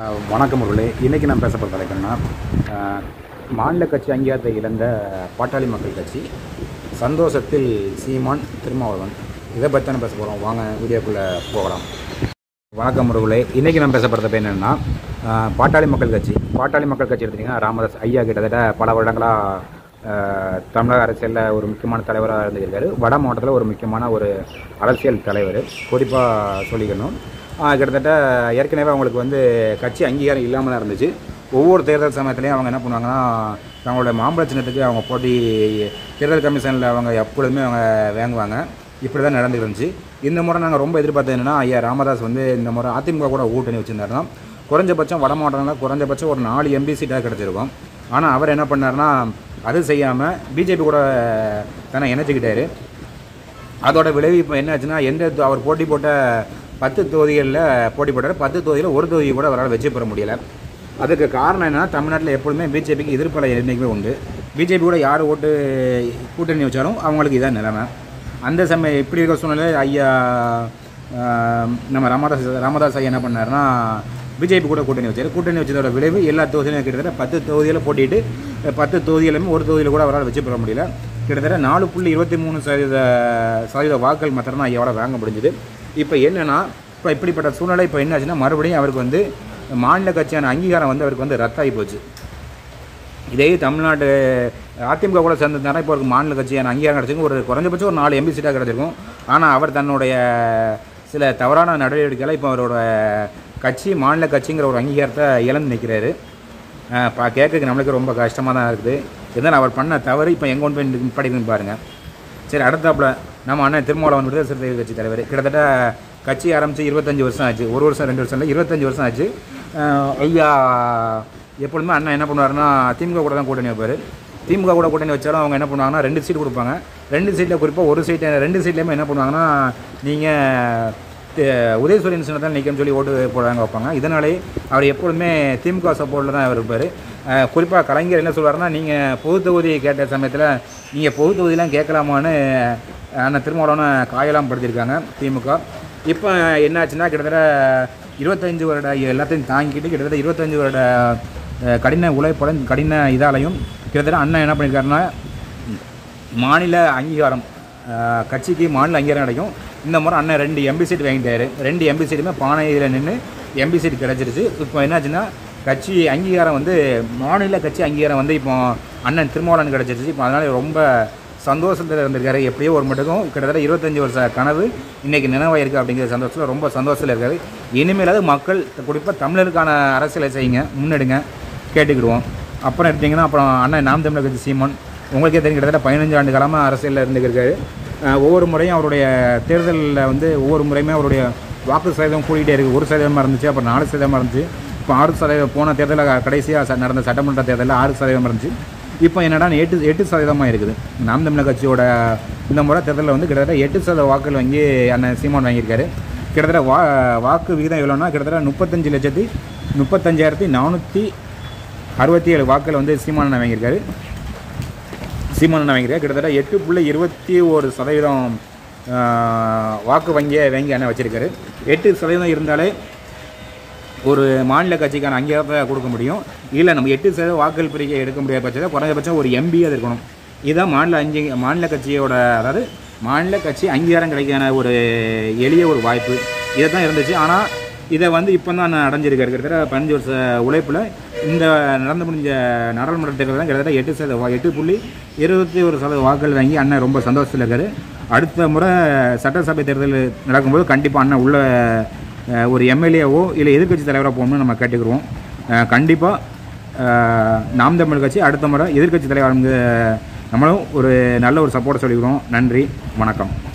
அஹ் வணக்கம் அவர்களே இன்றைக்கி நான் பேச போகிற தலைப்புன்னா அஹ், மாநில கட்சி அங்கீகாரத்தை இழந்த பாட்டாளி மக்கள் கட்சி சந்தோஷத்தில் சீமான் திருமாவளவன் இதை பற்றி தான் பேச போகிறோம் வாங்க வீடியோக்குள்ளே போகலாம் வணக்கம் அவர்களே இன்றைக்கி நான் பேச போகிறது என்னென்னா பாட்டாளி மக்கள் கட்சி பாட்டாளி மக்கள் கட்சி எடுத்திங்கன்னா ராமதாஸ் ஐயா கிட்டத்தட்ட பல வருடங்களாக தமிழக அரசியலில் ஒரு முக்கியமான தலைவராக இருந்திருக்காரு வட மாவட்டத்தில் ஒரு முக்கியமான ஒரு அரசியல் தலைவர் குறிப்பாக சொல்லிக்கணும் ஆஹ் கிட்டத்தட்ட ஏற்கனவே அவங்களுக்கு வந்து கட்சி அங்கீகாரம் இல்லாமல் தான் இருந்துச்சு ஒவ்வொரு தேர்தல் சமயத்துலேயும் அவங்க என்ன பண்ணுவாங்கன்னா தங்களோட மாம்பழ சின்னத்துக்கு அவங்க போட்டி தேர்தல் கமிஷனில் அவங்க எப்பொழுதுமே அவங்க வாங்குவாங்க இப்படி தான் நடந்துட்டு இருந்துச்சு இந்த முறை நாங்கள் ரொம்ப எதிர்பார்த்தது என்னன்னா ஐயா ராமதாஸ் வந்து இந்த முறை அதிமுக கூட கூட்டணி வச்சுருந்தாருன்னா குறைஞ்சபட்சம் வட மாவட்டங்களில் குறைஞ்சபட்சம் ஒரு நாலு எம்பி சீட்டாக கிடச்சிருக்கும் ஆனால் அவர் என்ன பண்ணாருன்னா அது செய்யாமல் பிஜேபி கூட தன்னை இணைச்சிக்கிட்டாரு அதோட விளைவு இப்போ என்ன ஆச்சுன்னா எந்த தொ- அவர் போட்டி போட்ட பத்து தொகுதிகளில் போட்டி போட்டார் பத்து தொகுதியில் ஒரு தொகுதி கூட அவரால் வெற்றி பெற முடியல அதுக்கு காரணம் என்னன்னா தமிழ்நாட்டில் எப்பொழுதுமே பிஜேபிக்கு எதிர்ப்பலை என்றைக்குமே உண்டு பிஜேபி கூட யார் ஓட்டு கூட்டணி வச்சாலும் அவங்களுக்கு இதான் நிலைமை அந்த சமயம் இப்படி இருக்க சூழ்நிலை ஐயா ஆஹ், நம்ம ராமதாஸ் ராமதாஸ் ஐயா என்ன பண்ணாருன்னா பிஜேபி கூட கூட்டணி வச்சார் கூட்டணி வச்சதோட விளைவு எல்லா தொகுதியிலும் கிட்டத்தட்ட பத்து தொகுதியில் போட்டிட்டு பத்து தொகுதியிலுமே ஒரு தொகுதியில் கூட அவரால் வெற்றி பெற முடியல கிட்டத்தட்ட நாலு புள்ளி இருபத்தி மூணு சதவீத சதவீத வாக்கள் மாத்திரம் தான் ஐயாவோட வாங்க முடிஞ்சுது இப்போ என்னன்னா இப்போ இப்படிப்பட்ட சூழ்நிலை இப்போ என்ன ஆச்சுன்னா மறுபடியும் அவருக்கு வந்து மாநில கட்சியான அங்கீகாரம் வந்து அவருக்கு வந்து ரத்தாகி போச்சு இதே தமிழ்நாடு அதிமுக கூட சேர்ந்திருந்தாரா இப்போ அவருக்கு மாநில கட்சியான அங்கீகாரம் கிடச்சிருக்கும் ஒரு குறைஞ்சபட்சம் ஒரு நாலு எம்பி சீட்டாக கிடச்சிருக்கும் ஆனால் அவர் தன்னுடைய சில தவறான நடவடிக்கைகளை இப்போ அவரோட கட்சி மாநில கட்சிங்கிற ஒரு அங்கீகாரத்தை இழந்து நிற்கிறாரு பா கேட்கறதுக்கு நம்மளுக்கு ரொம்ப கஷ்டமாக தான் இருக்குது இருந்தாலும் அவர் பண்ண தவறு இப்போ எங்கே கொண்டு போய் நிப்பாட்டிக்குன்னு பாருங்கள் சரி அடுத்தாப்புல நம்ம அண்ணன் திருமாவளவன் விடுதலை சிறுத்தைகள் கட்சி தலைவர் கிட்டத்தட்ட கட்சி ஆரம்பித்து இருபத்தஞ்சி வருஷம் ஆச்சு ஒரு வருஷம் ரெண்டு வருஷம் இல்லை இருபத்தஞ்சி வருஷம் ஆச்சு அஹ் ஐயா எப்பொழுதுமே அண்ணன் என்ன பண்ணுவாருன்னா திமுக கூட தான் கூட்டணி வைப்பார் திமுக கூட கூட்டணி வச்சாலும் அவங்க என்ன பண்ணுவாங்கன்னா ரெண்டு சீட் கொடுப்பாங்க ரெண்டு சீட்டில் குறிப்பாக ஒரு சீட்டை ரெண்டு சீட்லேயுமே என்ன பண்ணுவாங்கன்னா நீங்கள் உதயசூரியன் சின்னத்தில் நிற்கன்னு சொல்லி ஓட்டு போடுறாங்க வைப்பாங்க இதனாலே அவர் எப்பொழுதுமே திமுக சப்போர்ட்டில் தான் அவர் இருப்பார் குறிப்பாக கலைஞர் என்ன சொல்வாருன்னா நீங்கள் பொது தொகுதி கேட்ட சமயத்தில் நீங்கள் பொது தொகுதியெலாம் கேட்கலாமான்னு அண்ணன் திருமாவளவனை காயெல்லாம் படுத்தியிருக்காங்க திமுக இப்போ என்னாச்சுன்னா கிட்டத்தட்ட இருபத்தஞ்சு வருட எல்லாத்தையும் தாங்கிக்கிட்டு கிட்டத்தட்ட இருபத்தஞ்சு வருட அஹ், கடின உழைப்புடன் கடின இதாலையும் கிட்டத்தட்ட அண்ணன் என்ன பண்ணியிருக்காருன்னா மாநில அங்கீகாரம் அஹ், கட்சிக்கு மாநில அங்கீகாரம் கிடைக்கும் இந்த முறை அண்ணன் ரெண்டு எம்பி சீட் வாங்கிட்டாரு ரெண்டு எம்பி சீட்டுமே பானையில் நின்று எம்பி சீட் கிடச்சிருச்சு இப்போ என்னாச்சுன்னா கட்சி அங்கீகாரம் வந்து மாநில கட்சி அங்கீகாரம் வந்து இப்போ அண்ணன் திருமாவளவன் கிடச்சிருச்சு இப்போ அதனால் ரொம்ப சந்தோஷத்தில் இருந்திருக்காரு எப்படியோ ஒரு மட்டுக்கும் கிட்டத்தட்ட இருபத்தஞ்சி வருஷ கனவு இன்றைக்கி நினைவாயிருக்கு அப்படிங்கிற சந்தோஷத்தில் ரொம்ப சந்தோஷத்தில் இருக்காரு இனிமேலாவது மக்கள் குறிப்பாக தமிழருக்கான அரசியலை செய்யுங்க முன்னெடுங்க கேட்டுக்கிடுவோம் அப்புறம் எடுத்தீங்கன்னா அப்புறம் அண்ணன் நாம் தமிழர் கட்சி சீமான் உங்களுக்கே தெரியும் கிட்டத்தட்ட பதினஞ்சு ஆண்டு காலமாக அரசியலில் இருந்துருக்காரு அஹ் ஒவ்வொரு முறையும் அவருடைய தேர்தலில் வந்து ஒவ்வொரு முறையுமே அவருடைய வாக்கு சதவீதம் கூடிக்கிட்டே இருக்குது ஒரு சதவீதமாக இருந்துச்சு அப்புறம் நாலு சதவீதமாக இருந்துச்சு இப்போ ஆறு சதவீதம் போன தேர்தலில் கடைசியாக நடந்த சட்டமன்ற தேர்தலில் ஆறு சதவீதம் இருந்துச்சு இப்போ என்னடா எட்டு எட்டு சதவீதமாக இருக்குது நாம் தமிழர் கட்சியோட இந்த முறை தேர்தலில் வந்து கிட்டத்தட்ட எட்டு சதவீத வாக்குகள் வாங்கி அண்ணன் சீமான் வாங்கியிருக்காரு கிட்டத்தட்ட வா வாக்கு விகிதம் எவ்வளோன்னா கிட்டத்தட்ட முப்பத்தஞ்சு லட்சத்தி முப்பத்தஞ்சாயிரத்தி நானூற்றி அறுபத்தி ஏழு வாக்குகள் வந்து சீமானன் வாங்கியிருக்காரு சீமானன் வாங்கியிருக்காரு கிட்டத்தட்ட எட்டு புள்ளி இருபத்தி ஒரு சதவீதம் ஆஹ், வாக்கு வங்கியை வாங்கி அண்ணன் வச்சிருக்காரு எட்டு சதவீதம் இருந்தாலே ஒரு மாநில கட்சிக்கான அங்கீகாரத்தை கொடுக்க முடியும் இல்லை நம்ம எட்டு சதவீத வாக்குகள் பிரிக்க எடுக்க முடியாத பட்சத்தில் குறைஞ்சபட்சம் ஒரு எம்பி அது இருக்கணும் இதுதான் மாநில அங்கீ மாநில கட்சியோட அதாவது மாநில கட்சி அங்கீகாரம் கிடைக்கான ஒரு எளிய ஒரு வாய்ப்பு இதை தான் இருந்துச்சு ஆனால் இதை வந்து இப்போ தான் நான் அடைஞ்சிருக்காரு கிட்டத்தட்ட பதினஞ்சு வருஷ உழைப்பில் இந்த நடந்து முடிஞ்ச நாடாளுமன்ற தேர்தல் தான் கிட்டத்தட்ட எட்டு சதவீத வா- எட்டு புள்ளி இருபத்தி ஒரு சதவீத வாக்குகள் வாங்கி அண்ணன் ரொம்ப சந்தோஷத்தில் இருக்காரு அடுத்த முறை சட்டசபை தேர்தல் நடக்கும்போது கண்டிப்பாக அண்ணன் உள்ள அஹ், ஒரு எம்எல்ஏவோ இல்லை எதிர்க்கட்சி தலைவராக போகணும்னு நம்ம கேட்டுக்கிறோம் கண்டிப்பாக நாம் தமிழ் கட்சி அடுத்த முறை எதிர்க்கட்சி தலைவர் நம்மளும் ஒரு நல்ல ஒரு சப்போர்ட் சொல்லிக்கிறோம் நன்றி வணக்கம்